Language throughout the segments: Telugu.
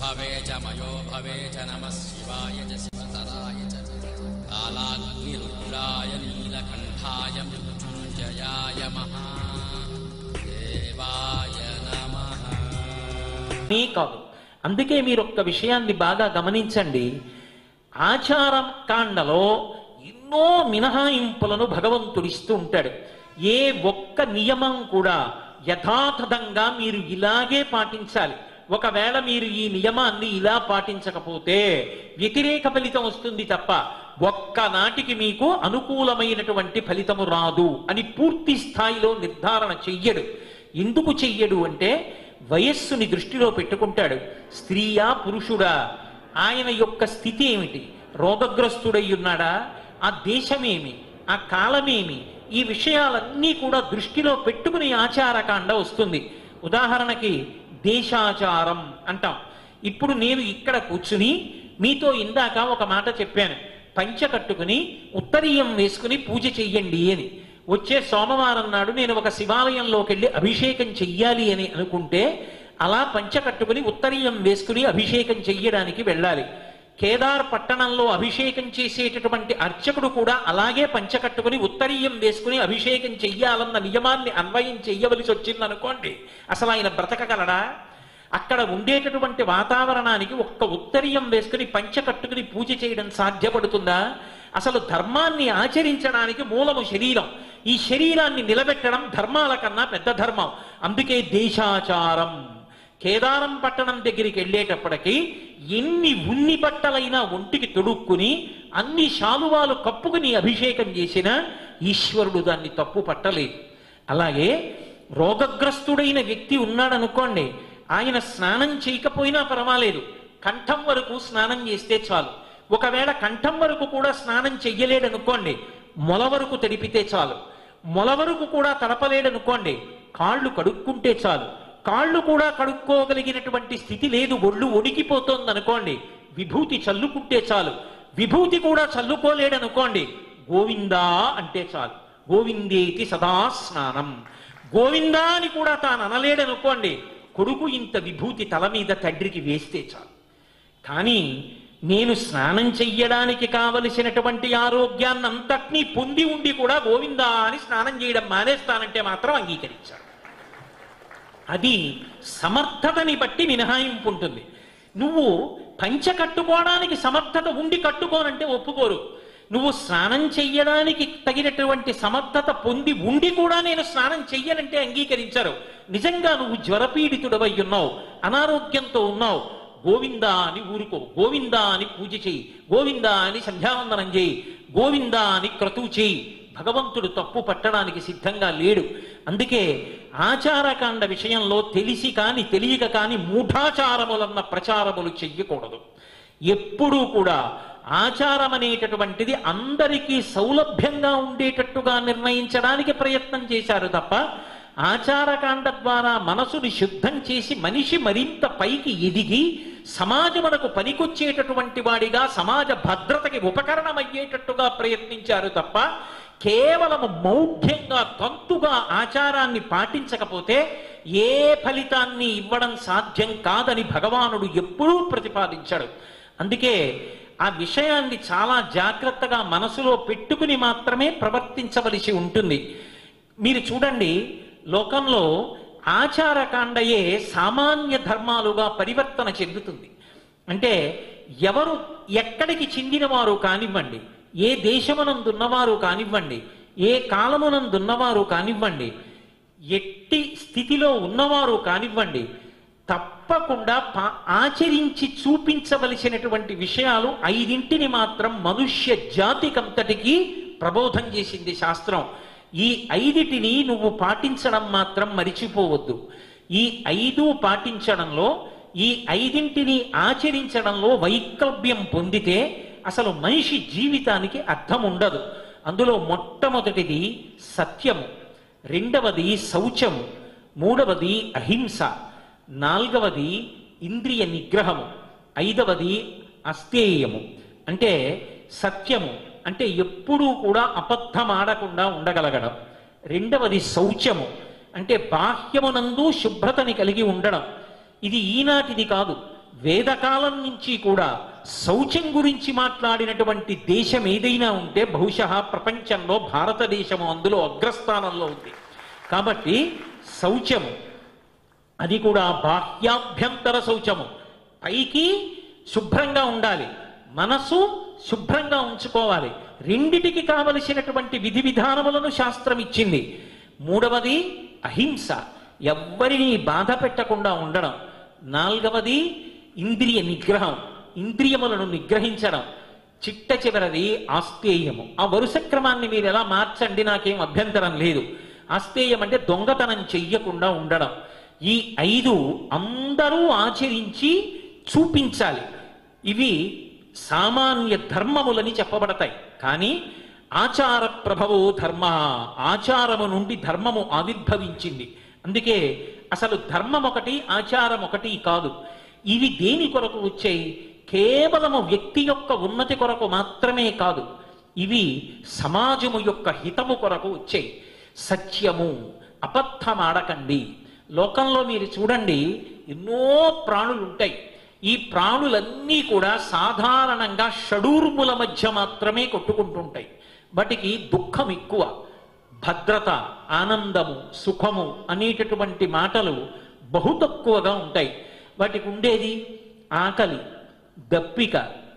भवे च मयो भवे च नमः शिवाय च शिवतराय च कालाग्निरुद्राय नीलकण्ठाय मृत्युञ्जयाय महादेवाय नमः నీ కాదు అందుకే మీరు ఒక్క విషయాన్ని బాగా గమనించండి ఆచారం కాండలో ఎన్నో మినహాయింపులను భగవంతుడిస్తూ ఉంటాడు ఏ ఒక్క నియమం కూడా యథాతథంగా మీరు ఇలాగే పాటించాలి ఒకవేళ మీరు ఈ నియమాన్ని ఇలా పాటించకపోతే వ్యతిరేక ఫలితం వస్తుంది తప్ప ఒక్కనాటికి మీకు అనుకూలమైనటువంటి ఫలితము రాదు అని పూర్తి స్థాయిలో నిర్ధారణ చెయ్యడు ఎందుకు చెయ్యడు అంటే వయస్సుని దృష్టిలో పెట్టుకుంటాడు స్త్రీయా పురుషుడా ఆయన యొక్క స్థితి ఏమిటి రోగగ్రస్తుడై ఉన్నాడా ఆ దేశమేమి ఆ కాలమేమి ఈ విషయాలన్నీ కూడా దృష్టిలో పెట్టుకుని ఆచారకాండ వస్తుంది ఉదాహరణకి దేశాచారం అంటాం ఇప్పుడు నేను ఇక్కడ కూర్చుని మీతో ఇందాక ఒక మాట చెప్పాను పంచ కట్టుకుని ఉత్తరీయం వేసుకుని పూజ చెయ్యండి అని వచ్చే సోమవారం నాడు నేను ఒక శివాలయంలోకి వెళ్ళి అభిషేకం చెయ్యాలి అని అనుకుంటే అలా పంచ కట్టుకుని ఉత్తరీయం వేసుకుని అభిషేకం చెయ్యడానికి వెళ్ళాలి కేదార్ పట్టణంలో అభిషేకం చేసేటటువంటి అర్చకుడు కూడా అలాగే పంచకట్టుకుని ఉత్తరీయం వేసుకుని అభిషేకం చెయ్యాలన్న నియమాన్ని అన్వయం చెయ్యవలసి వచ్చిందనుకోండి అసలు ఆయన బ్రతకగలడా అక్కడ ఉండేటటువంటి వాతావరణానికి ఒక్క ఉత్తరీయం వేసుకుని పంచ కట్టుకుని పూజ చేయడం సాధ్యపడుతుందా అసలు ధర్మాన్ని ఆచరించడానికి మూలము శరీరం ఈ శరీరాన్ని నిలబెట్టడం ధర్మాల కన్నా పెద్ద ధర్మం అందుకే దేశాచారం కేదారం పట్టణం దగ్గరికి వెళ్ళేటప్పటికి ఎన్ని ఉన్ని బట్టలైనా ఒంటికి తొడుక్కుని అన్ని శాలువాలు కప్పుకుని అభిషేకం చేసినా ఈశ్వరుడు దాన్ని తప్పు పట్టలేదు అలాగే రోగగ్రస్తుడైన వ్యక్తి ఉన్నాడనుకోండి ఆయన స్నానం చేయకపోయినా పర్వాలేదు కంఠం వరకు స్నానం చేస్తే చాలు ఒకవేళ కంఠం వరకు కూడా స్నానం చెయ్యలేడనుకోండి మొల వరకు తడిపితే చాలు మొల వరకు కూడా తడపలేడనుకోండి కాళ్ళు కడుక్కుంటే చాలు కాళ్ళు కూడా కడుక్కోగలిగినటువంటి స్థితి లేదు ఒళ్ళు ఒడికిపోతోంది అనుకోండి విభూతి చల్లుకుంటే చాలు విభూతి కూడా చల్లుకోలేడనుకోండి గోవిందా అంటే చాలు గోవిందేతి సదా స్నానం గోవిందా అని కూడా తాను అనలేడనుకోండి కొడుకు ఇంత విభూతి తల మీద తండ్రికి వేస్తే చాలు కానీ నేను స్నానం చెయ్యడానికి కావలసినటువంటి ఆరోగ్యాన్ని అంతటినీ పొంది ఉండి కూడా గోవిందా అని స్నానం చేయడం మానేస్తానంటే మాత్రం అంగీకరించాడు అది సమర్థతని బట్టి మినహాయింపు ఉంటుంది నువ్వు పంచ కట్టుకోవడానికి సమర్థత ఉండి కట్టుకోనంటే ఒప్పుకోరు నువ్వు స్నానం చెయ్యడానికి తగినటువంటి సమర్థత పొంది ఉండి కూడా నేను స్నానం చెయ్యనంటే అంగీకరించరు నిజంగా నువ్వు జ్వరపీడితుడవై ఉన్నావు అనారోగ్యంతో ఉన్నావు గోవిందా అని ఊరుకో గోవిందా అని పూజ చేయి గోవిందా అని సంధ్యావందనం చేయి గోవిందా అని క్రతువు చేయి భగవంతుడు తప్పు పట్టడానికి సిద్ధంగా లేడు అందుకే ఆచారకాండ విషయంలో తెలిసి కాని తెలియక కాని మూఢాచారములన్న ప్రచారములు చెయ్యకూడదు ఎప్పుడూ కూడా ఆచారం అనేటటువంటిది అందరికీ సౌలభ్యంగా ఉండేటట్టుగా నిర్ణయించడానికి ప్రయత్నం చేశారు తప్ప ఆచారకాండ ద్వారా మనసుని శుద్ధం చేసి మనిషి మరింత పైకి ఎదిగి సమాజమునకు పనికొచ్చేటటువంటి వాడిగా సమాజ భద్రతకి ఉపకరణమయ్యేటట్టుగా ప్రయత్నించారు తప్ప కేవలము మౌఢ్యంగా తంతుగా ఆచారాన్ని పాటించకపోతే ఏ ఫలితాన్ని ఇవ్వడం సాధ్యం కాదని భగవానుడు ఎప్పుడూ ప్రతిపాదించాడు అందుకే ఆ విషయాన్ని చాలా జాగ్రత్తగా మనసులో పెట్టుకుని మాత్రమే ప్రవర్తించవలసి ఉంటుంది మీరు చూడండి లోకంలో ఆచారకాండయే సామాన్య ధర్మాలుగా పరివర్తన చెందుతుంది అంటే ఎవరు ఎక్కడికి చెందినవారు కానివ్వండి ఏ దేశమునందున్నవారు కానివ్వండి ఏ కాలమునందున్నవారు కానివ్వండి ఎట్టి స్థితిలో ఉన్నవారు కానివ్వండి తప్పకుండా పా- ఆచరించి చూపించవలసినటువంటి విషయాలు ఐదింటిని మాత్రం మనుష్య జాతికంతటికి ప్రబోధం చేసింది శాస్త్రం ఈ ఐదిటిని నువ్వు పాటించడం మాత్రం మరిచిపోవద్దు ఈ ఐదు పాటించడంలో ఈ ఐదింటిని ఆచరించడంలో వైకల్ప్యం పొందితే అసలు మనిషి జీవితానికి అర్థం ఉండదు అందులో మొట్టమొదటిది సత్యము రెండవది శౌచము మూడవది అహింస నాలుగవది ఇంద్రియ నిగ్రహము ఐదవది అస్థేయము అంటే సత్యము అంటే ఎప్పుడూ కూడా అబద్ధమాడకుండా ఉండగలగడం రెండవది శౌచము అంటే బాహ్యమునందు శుభ్రతని కలిగి ఉండడం ఇది ఈనాటిది కాదు వేదకాలం నుంచి కూడా శౌచం గురించి మాట్లాడినటువంటి దేశం ఏదైనా ఉంటే బహుశः ప్రపంచంలో భారతదేశము అందులో అగ్రస్థానంలో ఉంది కాబట్టి శౌచము అది కూడా బాహ్యాభ్యంతర శౌచము పైకి శుభ్రంగా ఉండాలి మనసు శుభ్రంగా ఉంచుకోవాలి రెండిటికి కావలసినటువంటి విధి విధానములను శాస్త్రం ఇచ్చింది మూడవది అహింస ఎవ్వరిని బాధ పెట్టకుండా ఉండడం నాలుగవది ఇంద్రియ నిగ్రహం ఇంద్రియములను నిగ్రహించడం చిట్ట చివరది ఆస్తేయము ఆ వరుస క్రమాన్ని మీరు ఎలా మార్చండి నాకేం అభ్యంతరం లేదు ఆస్తేయం అంటే దొంగతనం చెయ్యకుండా ఉండడం ఈ ఐదు అందరూ ఆచరించి చూపించాలి ఇవి సామాన్య ధర్మములని చెప్పబడతాయి కానీ ఆచార ప్రభవో ధర్మ ఆచారము నుండి ధర్మము ఆవిర్భవించింది అందుకే అసలు ధర్మం ఒకటి ఆచారం ఒకటి కాదు ఇవి దేని కొరకు వచ్చాయి కేవలము వ్యక్తి యొక్క ఉన్నతి కొరకు మాత్రమే కాదు ఇవి సమాజము యొక్క హితము కొరకు వచ్చాయి సత్యము అబద్ధమాడకండి లోకంలో మీరు చూడండి ఎన్నో ప్రాణులు ఉంటాయి ఈ ప్రాణులన్నీ కూడా సాధారణంగా షడూర్ముల మధ్య మాత్రమే కొట్టుకుంటుంటాయి వాటికి దుఃఖం ఎక్కువ భద్రత ఆనందము సుఖము అనేటటువంటి మాటలు బహు తక్కువగా ఉంటాయి వాటికి ఉండేది ఆకలి దప్పిక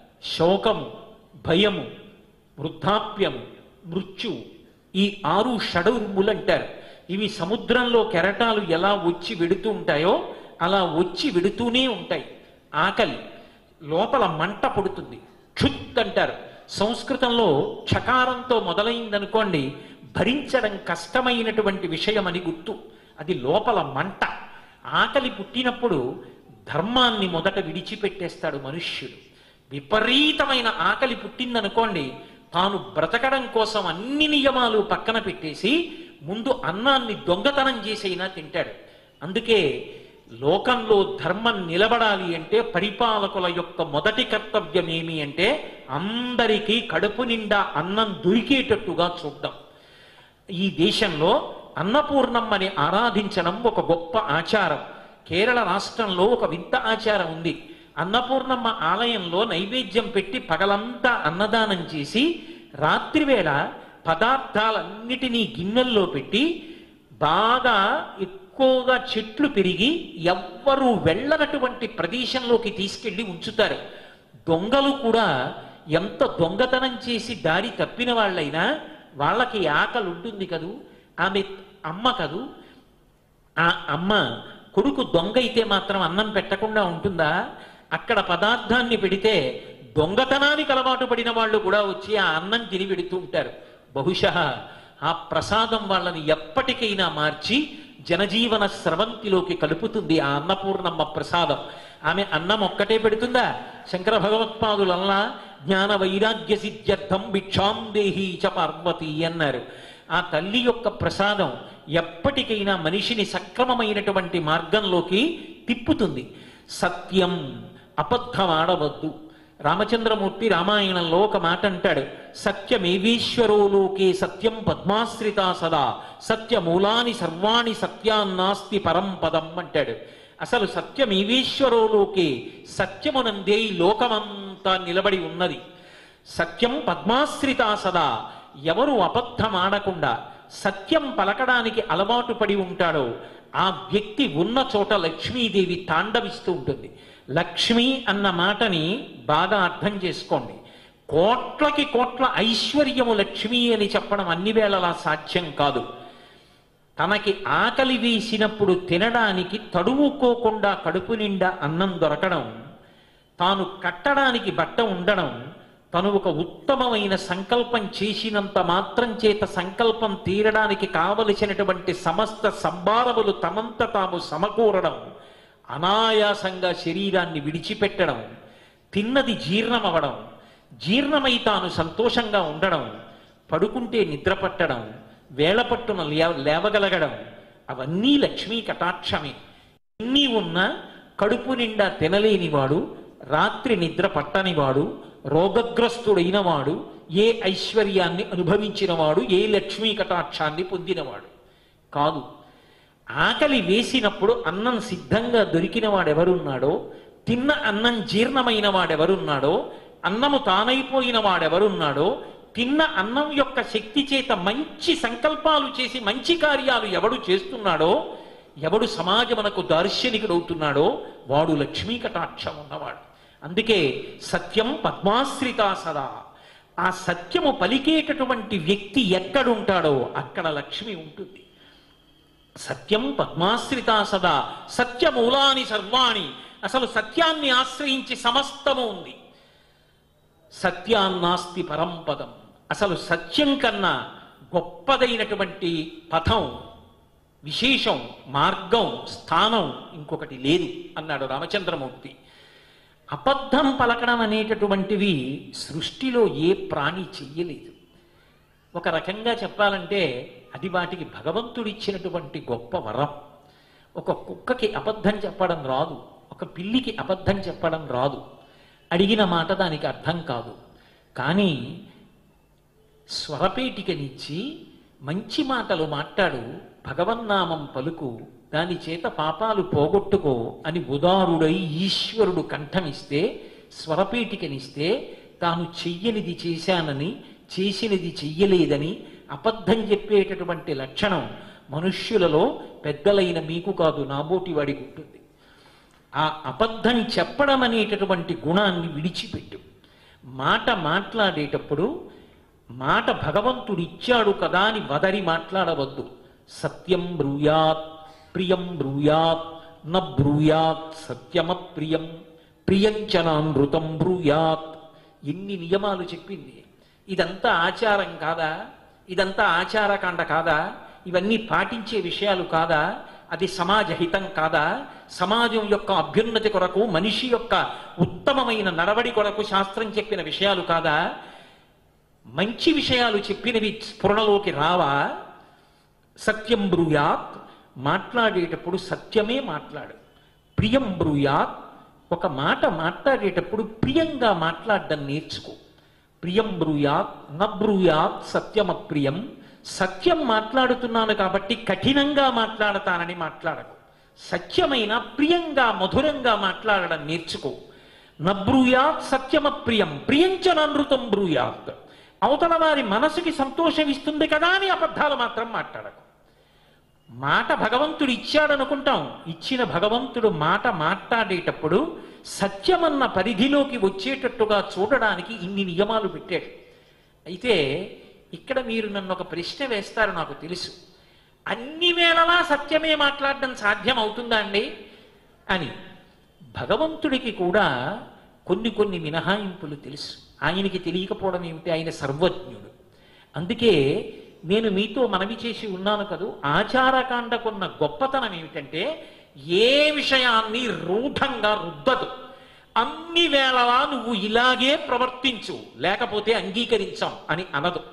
శోకము భయము వృద్ధాప్యము మృత్యు ఈ ఆరు షడూర్ములు అంటారు ఇవి సముద్రంలో కెరటాలు ఎలా వచ్చి వెడుతూ ఉంటాయో అలా వచ్చి వెడుతూనే ఉంటాయి ఆకలి లోపల మంట పుడుతుంది క్షుత్ అంటారు సంస్కృతంలో చకారంతో మొదలైందనుకోండి భరించడం కష్టమైనటువంటి విషయం అని గుర్తు అది లోపల మంట ఆకలి పుట్టినప్పుడు ధర్మాన్ని మొదట విడిచిపెట్టేస్తాడు మనుష్యుడు విపరీతమైన ఆకలి పుట్టిందనుకోండి తాను బ్రతకడం కోసం అన్ని నియమాలు పక్కన పెట్టేసి ముందు అన్నాన్ని దొంగతనం చేసైనా తింటాడు అందుకే లోకంలో ధర్మం నిలబడాలి అంటే పరిపాలకుల యొక్క మొదటి కర్తవ్యం ఏమి అంటే అందరికీ కడుపు నిండా అన్నం దొరికేటట్టుగా చూద్దాం ఈ దేశంలో అన్నపూర్ణమ్మని ఆరాధించడం ఒక గొప్ప ఆచారం కేరళ రాష్ట్రంలో ఒక వింత ఆచారం ఉంది అన్నపూర్ణమ్మ ఆలయంలో నైవేద్యం పెట్టి పగలంతా అన్నదానం చేసి రాత్రివేళ పదార్థాలన్నిటినీ గిన్నెల్లో పెట్టి బాగా ఎక్కువగా చెట్లు పెరిగి ఎవ్వరూ వెళ్ళనటువంటి ప్రదేశంలోకి తీసుకెళ్లి ఉంచుతారు దొంగలు కూడా ఎంత దొంగతనం చేసి దారి తప్పిన వాళ్ళైనా వాళ్ళకి ఆకలి ఉంటుంది కదూ ఆమె అమ్మ కదూ ఆ అమ్మ కొడుకు దొంగ అయితే మాత్రం అన్నం పెట్టకుండా ఉంటుందా అక్కడ పదార్థాన్ని పెడితే దొంగతనానికి అలవాటు పడిన వాళ్ళు కూడా వచ్చి ఆ అన్నం తిని పెడుతూ ఉంటారు బహుశా ఆ ప్రసాదం వాళ్ళని ఎప్పటికైనా మార్చి జనజీవన స్రవంతిలోకి కలుపుతుంది ఆ అన్నపూర్ణమ్మ ప్రసాదం ఆమె అన్నం ఒక్కటే పెడుతుందా శంకర భగవత్పాదులల్లా జ్ఞాన వైరాగ్య సిద్ధ్యర్థం భిక్షాం దేహి చ పార్వతి అన్నారు ఆ తల్లి యొక్క ప్రసాదం ఎప్పటికైనా మనిషిని సక్రమమైనటువంటి మార్గంలోకి తిప్పుతుంది సత్యం అబద్ధం ఆడవద్దు రామచంద్రమూర్తి రామాయణంలో ఒక మాట అంటాడు సత్యమేవీశ్వరో లోకే సత్యం పద్మాశ్రితా సదా సత్యమూలాని సర్వాణి సత్యాన్నాస్తి పరం పదం అంటాడు అసలు సత్యమేవీశ్వరో లోకే సత్యమునందే ఈ లోకమంతా నిలబడి ఉన్నది సత్యం పద్మాశ్రితా సదా ఎవరు అబద్ధం ఆడకుండా సత్యం పలకడానికి అలవాటు పడి ఉంటాడో ఆ వ్యక్తి ఉన్న చోట లక్ష్మీదేవి తాండవిస్తూ ఉంటుంది లక్ష్మి అన్న మాటని బాగా అర్థం చేసుకోండి కోట్లకి కోట్ల ఐశ్వర్యము లక్ష్మి అని చెప్పడం అన్ని వేళలా సాధ్యం కాదు తనకి ఆకలి వేసినప్పుడు తినడానికి తడువుకోకుండా కడుపు నిండా అన్నం దొరకడం తాను కట్టడానికి బట్ట ఉండడం తను ఒక ఉత్తమమైన సంకల్పం చేసినంత మాత్రం చేత సంకల్పం తీరడానికి కావలసినటువంటి సమస్త సంభారములు తమంత తాము సమకూరడం అనాయాసంగా శరీరాన్ని విడిచిపెట్టడం తిన్నది జీర్ణమవడం జీర్ణమై తాను సంతోషంగా ఉండడం పడుకుంటే నిద్ర పట్టడం వేళపట్టున లే- లేవగలగడం అవన్నీ లక్ష్మీ కటాక్షమే ఎన్ని ఉన్నా కడుపు నిండా తినలేనివాడు రాత్రి నిద్ర పట్టనివాడు రోగగ్రస్తుడైన వాడు ఏ ఐశ్వర్యాన్ని అనుభవించినవాడు ఏ లక్ష్మీ కటాక్షాన్ని పొందినవాడు కాదు ఆకలి వేసినప్పుడు అన్నం సిద్ధంగా దొరికిన వాడెవరున్నాడో తిన్న అన్నం జీర్ణమైన వాడెవరున్నాడో అన్నము తానైపోయిన వాడెవరున్నాడో తిన్న అన్నం యొక్క శక్తి చేత మంచి సంకల్పాలు చేసి మంచి కార్యాలు ఎవడు చేస్తున్నాడో ఎవడు సమాజమునకు దార్శనికుడవుతున్నాడో వాడు లక్ష్మీ కటాక్షం ఉన్నవాడు అందుకే సత్యం పద్మాశ్రితా సదా ఆ సత్యము పలికేటటువంటి వ్యక్తి ఎక్కడుంటాడో అక్కడ లక్ష్మి ఉంటుంది సత్యం పద్మాశ్రితా సదా సత్యమూలాని సర్వాణి అసలు సత్యాన్ని ఆశ్రయించి సమస్తము ఉంది సత్యాన్నాస్తి పరంపదం అసలు సత్యం కన్నా గొప్పదైనటువంటి పథం విశేషం మార్గం స్థానం ఇంకొకటి లేదు అన్నాడు రామచంద్రమూర్తి అబద్ధం పలకడం అనేటటువంటివి సృష్టిలో ఏ ప్రాణి చెయ్యలేదు ఒక రకంగా చెప్పాలంటే అది వాటికి భగవంతుడిచ్చినటువంటి గొప్ప వరం ఒక కుక్కకి అబద్ధం చెప్పడం రాదు ఒక పిల్లికి అబద్ధం చెప్పడం రాదు అడిగిన మాట దానికి అర్థం కాదు కానీ స్వరపేటికనిచ్చి మంచి మాటలు మాట్లాడు భగవన్నామం పలుకు దాని చేత పాపాలు పోగొట్టుకో అని ఉదారుడై ఈశ్వరుడు కంఠమిస్తే స్వరపేటికనిస్తే తాను చెయ్యనిది చేశానని చేసినది చెయ్యలేదని అబద్ధం చెప్పేటటువంటి లక్షణం మనుష్యులలో పెద్దలైన మీకు కాదు నాబోటి వాడికి ఉంటుంది ఆ అబద్ధం చెప్పడం అనేటటువంటి గుణాన్ని విడిచిపెట్టు మాట మాట్లాడేటప్పుడు మాట భగవంతుడు ఇచ్చాడు కదా అని వదరి మాట్లాడవద్దు సత్యం బ్రూయాత్ ప్రియం బ్రూయాత్ న బ్రూయాత్ సత్యమప్రియం ప్రియంచనానృతం బ్రూయాత్ ఎన్ని నియమాలు చెప్పింది ఇదంతా ఆచారం కాదా ఇదంతా ఆచారకాండ కాదా ఇవన్నీ పాటించే విషయాలు కాదా అది సమాజ హితం కాదా సమాజం యొక్క అభ్యున్నతి కొరకు మనిషి యొక్క ఉత్తమమైన నడవడి కొరకు శాస్త్రం చెప్పిన విషయాలు కాదా మంచి విషయాలు చెప్పినవి స్ఫురణలోకి రావా సత్యం బ్రూయాత్ మాట్లాడేటప్పుడు సత్యమే మాట్లాడు ప్రియం బ్రూయాత్ ఒక మాట మాట్లాడేటప్పుడు ప్రియంగా మాట్లాడడం నేర్చుకో ప్రియం బ్రూయాత్ న బ్రూయాత్ సత్యమప్రియం సత్యం మాట్లాడుతున్నాను కాబట్టి కఠినంగా మాట్లాడతానని మాట్లాడకు సత్యమైన ప్రియంగా మధురంగా మాట్లాడడం నేర్చుకో నబ్రూయాత్ సత్యమప్రియం ప్రియంచ ననృతం బ్రూయాత్ అవతల వారి మనసుకి సంతోషం ఇస్తుంది కదా అని అబద్ధాలు మాత్రం మాట్లాడకు మాట భగవంతుడు ఇచ్చాడనుకుంటాం ఇచ్చిన భగవంతుడు మాట మాట్లాడేటప్పుడు సత్యమన్న పరిధిలోకి వచ్చేటట్టుగా చూడడానికి ఇన్ని నియమాలు పెట్టాడు అయితే ఇక్కడ మీరు నన్ను ఒక ప్రశ్న వేస్తారు నాకు తెలుసు అన్ని వేళలా సత్యమే మాట్లాడడం సాధ్యం అవుతుందా అండి అని భగవంతుడికి కూడా కొన్ని కొన్ని మినహాయింపులు తెలుసు ఆయనకి తెలియకపోవడం ఏమిటి ఆయన సర్వజ్ఞుడు అందుకే నేను మీతో మనవి చేసి ఉన్నాను కదూ ఆచారకాండకున్న గొప్పతనం ఏమిటంటే ఏ విషయాన్ని రూఢంగా రుద్దదు అన్ని వేళలా నువ్వు ఇలాగే ప్రవర్తించు లేకపోతే అంగీకరించాం అని అనదు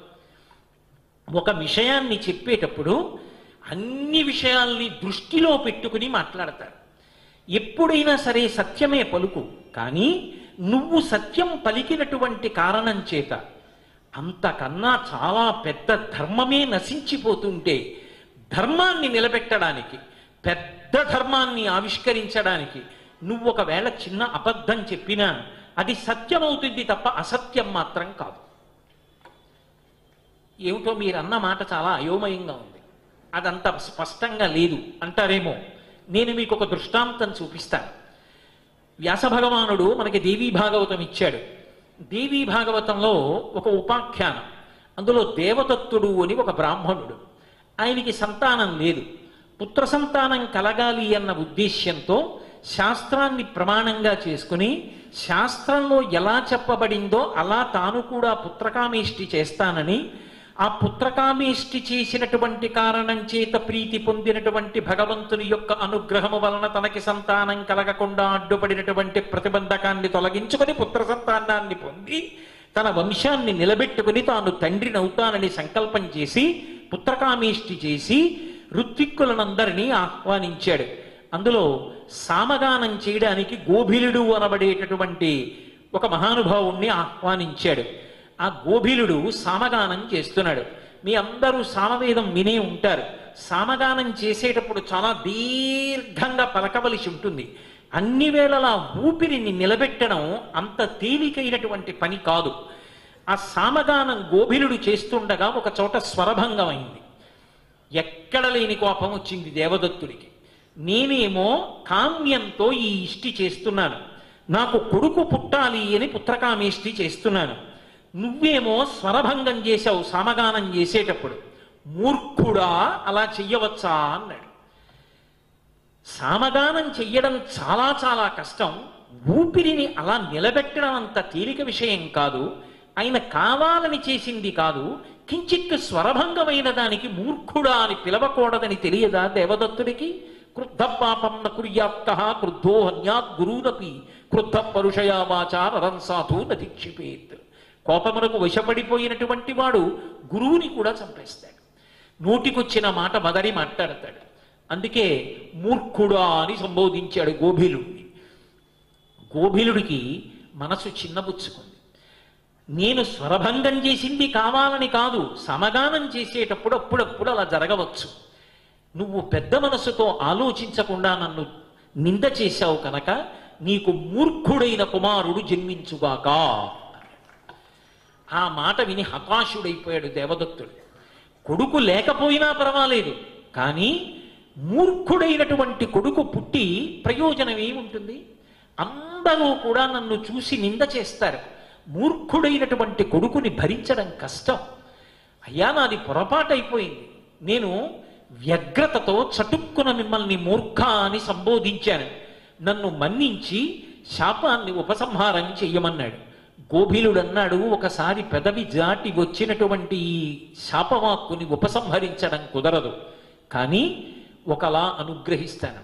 ఒక విషయాన్ని చెప్పేటప్పుడు అన్ని విషయాల్ని దృష్టిలో పెట్టుకుని మాట్లాడతారు ఎప్పుడైనా సరే సత్యమే పలుకు కానీ నువ్వు సత్యం పలికినటువంటి కారణం చేత అంతకన్నా చాలా పెద్ద ధర్మమే నశించిపోతుంటే ధర్మాన్ని నిలబెట్టడానికి పెద్ద ధర్మాన్ని ఆవిష్కరించడానికి నువ్వు ఒకవేళ చిన్న అబద్ధం చెప్పినా అది సత్యమవుతుంది తప్ప అసత్యం మాత్రం కాదు ఏమిటో మీరు అన్న మాట చాలా అయోమయంగా ఉంది అదంత స్పష్టంగా లేదు అంటారేమో నేను మీకు ఒక దృష్టాంతం చూపిస్తాను వ్యాస భగవానుడు మనకి దేవీ భాగవతం ఇచ్చాడు దేవీ భాగవతంలో ఒక ఉపాఖ్యానం అందులో దేవదత్తుడు అని ఒక బ్రాహ్మణుడు ఆయనకి సంతానం లేదు పుత్ర సంతానం కలగాలి అన్న ఉద్దేశ్యంతో శాస్త్రాన్ని ప్రమాణంగా చేసుకుని శాస్త్రంలో ఎలా చెప్పబడిందో అలా తాను కూడా పుత్రకామేష్టి చేస్తానని ఆ పుత్రకామేష్టి చేసినటువంటి కారణం చేత ప్రీతి పొందినటువంటి భగవంతుని యొక్క అనుగ్రహము వలన తనకి సంతానం కలగకుండా అడ్డుపడినటువంటి ప్రతిబంధకాన్ని తొలగించుకొని పుత్ర సంతానాన్ని పొంది తన వంశాన్ని నిలబెట్టుకుని తాను తండ్రినవుతానని సంకల్పం చేసి పుత్రకామేష్టి చేసి ఋత్విక్కులనందరినీ ఆహ్వానించాడు అందులో సామగానం చేయడానికి గోభిలుడు అనబడేటటువంటి ఒక మహానుభావుణ్ణి ఆహ్వానించాడు ఆ గోభిలుడు సామగానం చేస్తున్నాడు మీ అందరూ సామవేదం వినే ఉంటారు సామగానం చేసేటప్పుడు చాలా దీర్ఘంగా పలకవలసి ఉంటుంది అన్ని వేళలా ఊపిరిని నిలబెట్టడం అంత తేలికైనటువంటి పని కాదు ఆ సామగానం గోభిలుడు చేస్తుండగా ఒక చోట స్వరభంగం అయింది ఎక్కడ లేని కోపం వచ్చింది దేవదత్తుడికి నేనేమో కామ్యంతో ఈ ఇష్టి చేస్తున్నాను నాకు కొడుకు పుట్టాలి అని పుత్రకామేష్టి చేస్తున్నాను నువ్వేమో స్వరభంగం చేశావు సామగానం చేసేటప్పుడు మూర్ఖుడా అలా చెయ్యవచ్చా అన్నాడు సామగానం చెయ్యడం చాలా చాలా కష్టం ఊపిరిని అలా నిలబెట్టడం అంత తేలిక విషయం కాదు ఆయన కావాలని చేసింది కాదు కించిత్ స్వరభంగమైన దానికి మూర్ఖుడా అని పిలవకూడదని తెలియదా దేవదత్తుడికి క్రుద్ధ పాపం న కుర్యాప్త క్రుద్ధో హన్యాత్ గురూనపి క్రుద్ధ పరుషయా వాచా నరం సాధు నధిక్షిపేత్ కోపమునకు వశపడిపోయినటువంటి వాడు గురువుని కూడా చంపేస్తాడు నోటికొచ్చిన మాట మదరి మాట్లాడతాడు అందుకే మూర్ఖుడా అని సంబోధించాడు గోభిలుడిని గోభిలుడికి మనసు చిన్నబుచ్చుకుంది నేను స్వరభంగం చేసింది కావాలని కాదు సమగానం చేసేటప్పుడు అప్పుడప్పుడు అలా జరగవచ్చు నువ్వు పెద్ద మనసుతో ఆలోచించకుండా నన్ను నింద చేశావు కనుక నీకు మూర్ఖుడైన కుమారుడు జన్మించుగాక ఆ మాట విని హతాశుడైపోయాడు దేవదత్తుడు కొడుకు లేకపోయినా పర్వాలేదు కానీ మూర్ఖుడైనటువంటి కొడుకు పుట్టి ప్రయోజనం ఏముంటుంది అందరూ కూడా నన్ను చూసి నింద చేస్తారు మూర్ఖుడైనటువంటి కొడుకుని భరించడం కష్టం అయ్యా నాది పొరపాటు అయిపోయింది నేను వ్యగ్రతతో చటుక్కున మిమ్మల్ని మూర్ఖ అని సంబోధించాను నన్ను మన్నించి శాపాన్ని ఉపసంహారం చెయ్యమన్నాడు గోభిలుడు అన్నాడు ఒకసారి పెదవి జాటి వచ్చినటువంటి ఈ శాపవాక్కుని ఉపసంహరించడం కుదరదు కానీ ఒకలా అనుగ్రహిస్తాను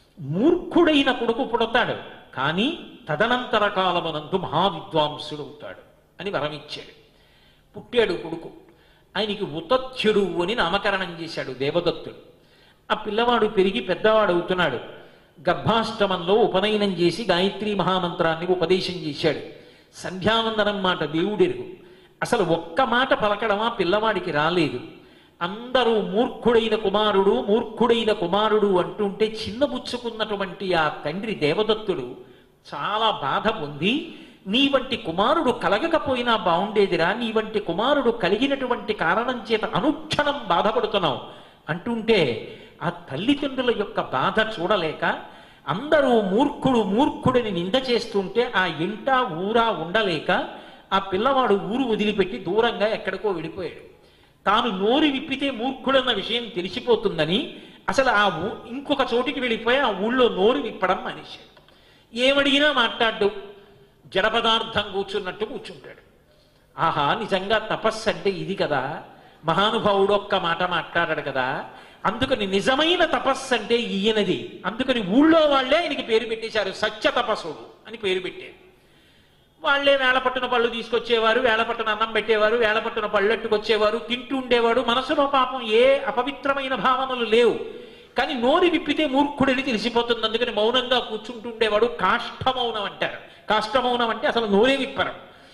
మూర్ఖుడైన కొడుకు పుడతాడు కానీ తదనంతర కాలమనందు మహావిద్వాంసుడు అవుతాడు అని వరమిచ్చాడు పుట్టాడు కొడుకు ఆయనకి ఉతథ్యుడు అని నామకరణం చేశాడు దేవదత్తుడు ఆ పిల్లవాడు పెరిగి పెద్దవాడు అవుతున్నాడు గర్భాష్టమంలో ఉపనయనం చేసి గాయత్రి మహామంత్రాన్ని ఉపదేశం చేశాడు సంధ్యావందనం మాట దేవుడెరుగు అసలు ఒక్క మాట పలకడమా పిల్లవాడికి రాలేదు అందరూ మూర్ఖుడైన కుమారుడు మూర్ఖుడైన కుమారుడు అంటుంటే చిన్నబుచ్చుకున్నటువంటి ఆ తండ్రి దేవదత్తుడు చాలా బాధ పొంది నీ వంటి కుమారుడు కలగకపోయినా బాగుండేదిరా నీ వంటి కుమారుడు కలిగినటువంటి కారణం చేత అనుక్షణం బాధపడుతున్నావు అంటుంటే ఆ తల్లిదండ్రుల యొక్క బాధ చూడలేక అందరూ మూర్ఖుడు మూర్ఖుడిని నింద చేస్తుంటే ఆ ఇంట ఊరా ఉండలేక ఆ పిల్లవాడు ఊరు వదిలిపెట్టి దూరంగా ఎక్కడికో వెళ్ళిపోయాడు తాను నోరు విప్పితే మూర్ఖుడన్న విషయం తెలిసిపోతుందని అసలు ఆ ఊ ఇంకొక చోటికి వెళ్ళిపోయి ఆ ఊళ్ళో నోరు విప్పడం మనిషి ఏమడిగినా మాట్లాడ్డు జడ పదార్థం కూర్చున్నట్టు కూర్చుంటాడు ఆహా నిజంగా తపస్సు అంటే ఇది కదా మహానుభావుడు ఒక్క మాట మాట్లాడాడు కదా అందుకని నిజమైన తపస్సు అంటే ఈయనది అందుకని ఊళ్ళో వాళ్ళే ఆయనకి పేరు పెట్టేశారు సత్య తపస్సుడు అని పేరు పెట్టారు వాళ్ళే వేళపట్టున పళ్ళు తీసుకొచ్చేవారు వేళపట్టున అన్నం పెట్టేవారు వేళపట్టున పళ్ళెట్టుకొచ్చేవారు తింటూ ఉండేవాడు మనసులో పాపం ఏ అపవిత్రమైన భావనలు లేవు కానీ నోరు విప్పితే మూర్ఖుడని తెలిసిపోతుంది అందుకని మౌనంగా కూర్చుంటుండేవాడు కాష్టమౌనం అంటారు కాష్టమౌనం అంటే అసలు నోరే విప్పరు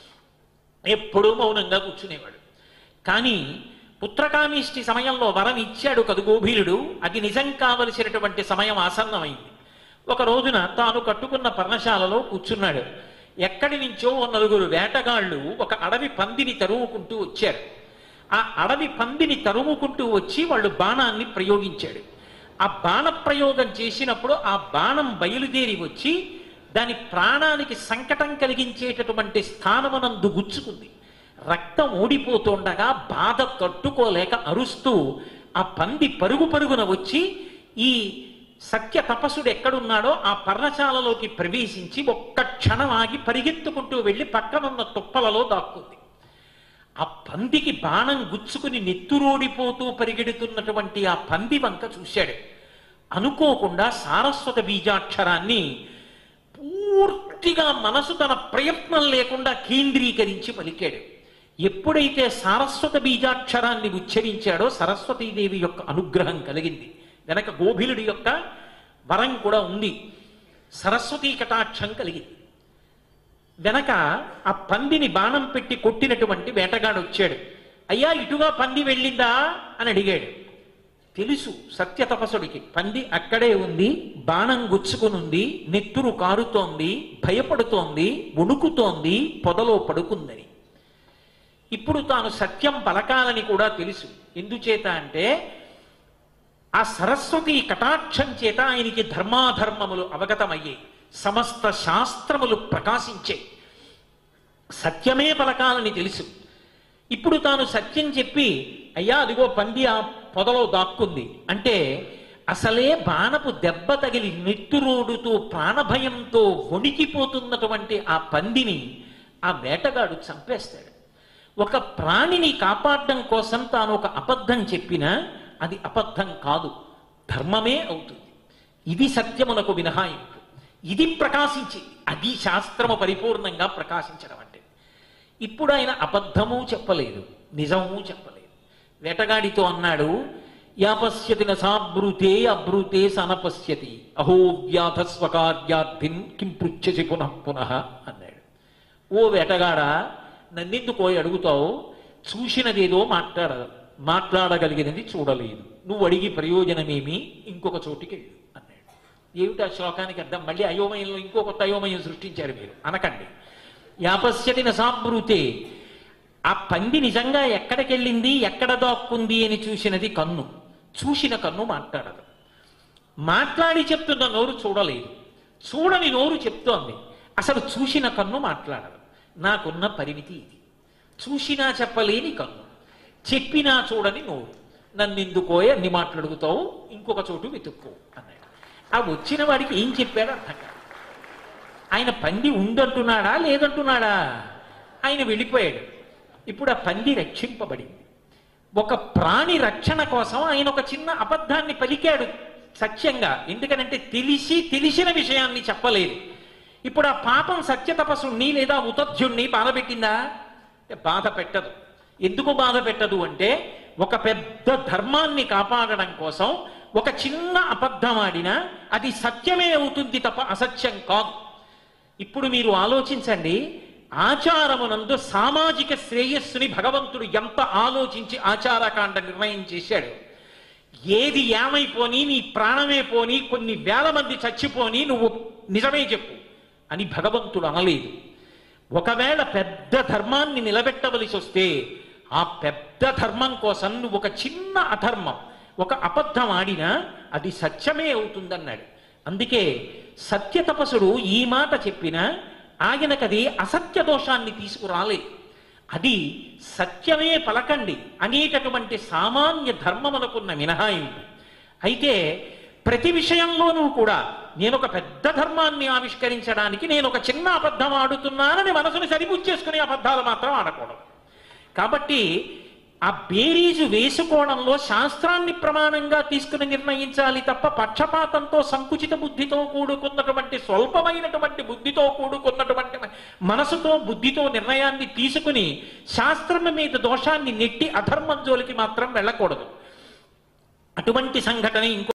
ఎప్పుడూ మౌనంగా కూర్చునేవాడు కానీ పుత్రకామిష్టి సమయంలో వరం ఇచ్చాడు కదు గోభీలుడు అది నిజం కావలసినటువంటి సమయం ఆసన్నమైంది ఒక రోజున తాను కట్టుకున్న పర్ణశాలలో కూర్చున్నాడు ఎక్కడి నుంచో ఓ నలుగురు వేటగాళ్ళు ఒక అడవి పందిని తరుముకుంటూ వచ్చారు ఆ అడవి పందిని తరుముకుంటూ వచ్చి వాళ్ళు బాణాన్ని ప్రయోగించాడు ఆ బాణ ప్రయోగం చేసినప్పుడు ఆ బాణం బయలుదేరి వచ్చి దాని ప్రాణానికి సంకటం కలిగించేటటువంటి స్థానమునందు గుచ్చుకుంది రక్తం ఓడిపోతుండగా బాధ తట్టుకోలేక అరుస్తూ ఆ పంది పరుగు పరుగున వచ్చి ఈ సత్య తపస్సుడు ఎక్కడున్నాడో ఆ పర్ణశాలలోకి ప్రవేశించి ఒక్క క్షణం ఆగి పరిగెత్తుకుంటూ వెళ్ళి పక్కనున్న తుప్పలలో దాక్కుంది ఆ పందికి బాణం గుచ్చుకుని నెత్తురోడిపోతూ పరిగెడుతున్నటువంటి ఆ పంది వంక చూశాడు అనుకోకుండా సారస్వత బీజాక్షరాన్ని పూర్తిగా మనసు తన ప్రయత్నం లేకుండా కేంద్రీకరించి పలికాడు ఎప్పుడైతే సారస్వత బీజాక్షరాన్ని ఉచ్చరించాడో సరస్వతీదేవి యొక్క అనుగ్రహం కలిగింది వెనక గోభిలుడి యొక్క వరం కూడా ఉంది సరస్వతీ కటాక్షం కలిగింది వెనక ఆ పందిని బాణం పెట్టి కొట్టినటువంటి వేటగాడు వచ్చాడు అయ్యా ఇటుగా పంది వెళ్ళిందా అని అడిగాడు తెలుసు సత్య తపసుడికి పంది అక్కడే ఉంది బాణం గుచ్చుకుని ఉంది నెత్తురు కారుతోంది భయపడుతోంది వణుకుతోంది పొదలో పడుకుందని ఇప్పుడు తాను సత్యం పలకాలని కూడా తెలుసు ఎందుచేత అంటే ఆ సరస్వతి కటాక్షం చేత ఆయనకి ధర్మాధర్మములు అవగతమయ్యాయి సమస్త శాస్త్రములు ప్రకాశించే సత్యమే పలకాలని తెలుసు ఇప్పుడు తాను సత్యం చెప్పి అయ్యా అదిగో పంది ఆ పొదలో దాక్కుంది అంటే అసలే బాణపు దెబ్బ తగిలి నెత్తురోడుతూ ప్రాణభయంతో వణికిపోతున్నటువంటి ఆ పందిని ఆ వేటగాడు చంపేస్తాడు ఒక ప్రాణిని కాపాడడం కోసం తాను ఒక అబద్ధం చెప్పినా అది అబద్ధం కాదు ధర్మమే అవుతుంది ఇది సత్యమునకు మినహాయింపు ఇది ప్రకాశించి అది శాస్త్రము పరిపూర్ణంగా ప్రకాశించడం అంటే ఇప్పుడు ఆయన అబద్ధము చెప్పలేదు నిజము చెప్పలేదు వేటగాడితో అన్నాడు యాపశ్యతి నసాబ్రూతే అబ్రూతే సనపశ్యతి అహో వ్యాధస్వకార్యార్థిన్ కిం పృచ్ఛసి పునః పునః అన్నాడు ఓ వేటగాడా నన్నెందుకో అడుగుతావు చూసినదేదో మాట్లాడ మాట్లాడగలిగినది చూడలేదు నువ్వు అడిగి ప్రయోజనమేమి ఇంకొక చోటికి వెళ్ళు అన్నాడు ఏమిటి ఆ శ్లోకానికి అర్థం మళ్ళీ అయోమయంలో ఇంకో కొత్త అయోమయం సృష్టించారు మీరు అనకండి యాపశ్యతి నసాబ్రూతే ఆ పంది నిజంగా ఎక్కడికి వెళ్ళింది ఎక్కడ దాక్కుంది అని చూసినది కన్ను చూసిన కన్ను మాట్లాడదు మాట్లాడి చెప్తున్న నోరు చూడలేదు చూడని నోరు చెప్తోంది అసలు చూసిన కన్ను మాట్లాడదు నాకున్న పరిమితి ఇది చూసినా చెప్పలేని కన్ను చెప్పినా చూడని నోరు నన్ను ఎందుకోయే అన్ని మాట్లాడుగుతావు ఇంకొక చోటు వెతుక్కో అన్నాడు ఆ వచ్చిన వాడికి ఏం చెప్పాడో అర్థం కాదు ఆయన పంది ఉందంటున్నాడా లేదంటున్నాడా ఆయన వెళ్ళిపోయాడు ఇప్పుడు ఆ పంది రక్షింపబడింది ఒక ప్రాణి రక్షణ కోసం ఆయన ఒక చిన్న అబద్ధాన్ని పలికాడు సత్యంగా ఎందుకనంటే తెలిసి తెలిసిన విషయాన్ని చెప్పలేదు ఇప్పుడు ఆ పాపం సత్య తపస్సుని లేదా ఉతధ్యుణ్ణి బాధ పెట్టిందా అంటే బాధ పెట్టదు ఎందుకు బాధ పెట్టదు అంటే ఒక పెద్ద ధర్మాన్ని కాపాడడం కోసం ఒక చిన్న అబద్ధం ఆడినా అది సత్యమే అవుతుంది తప్ప అసత్యం కాదు ఇప్పుడు మీరు ఆలోచించండి ఆచారమునందు సామాజిక శ్రేయస్సుని భగవంతుడు ఎంత ఆలోచించి ఆచారకాండ నిర్ణయం చేశాడు ఏది ఏమైపోని నీ ప్రాణమే పోని కొన్ని వేల మంది చచ్చిపోని నువ్వు నిజమే చెప్పు అని భగవంతుడు అనలేదు ఒకవేళ పెద్ద ధర్మాన్ని నిలబెట్టవలసి వస్తే ఆ పెద్ద ధర్మం కోసం నువ్వు ఒక చిన్న అధర్మం ఒక అబద్ధం ఆడినా అది సత్యమే అవుతుందన్నాడు అందుకే సత్య తపసుడు ఈ మాట చెప్పినా ఆయనకది అసత్య దోషాన్ని తీసుకురాలేదు అది సత్యమే పలకండి అనేటటువంటి సామాన్య ధర్మమునకున్న మినహాయింపు అయితే ప్రతి విషయంలోనూ కూడా నేను ఒక పెద్ద ధర్మాన్ని ఆవిష్కరించడానికి నేను ఒక చిన్న అబద్ధం ఆడుతున్నానని మనసుని సరిపుచ్చేసుకునే అబద్ధాలు మాత్రం ఆడకూడదు కాబట్టి ఆ బేరీజు వేసుకోవడంలో శాస్త్రాన్ని ప్రమాణంగా తీసుకుని నిర్ణయించాలి తప్ప పక్షపాతంతో సంకుచిత బుద్ధితో కూడుకున్నటువంటి స్వల్పమైనటువంటి బుద్ధితో కూడుకున్నటువంటి మనసుతో బుద్ధితో నిర్ణయాన్ని తీసుకుని శాస్త్రం మీద దోషాన్ని నెట్టి అధర్మం జోలికి మాత్రం వెళ్ళకూడదు అటువంటి సంఘటన ఇంకో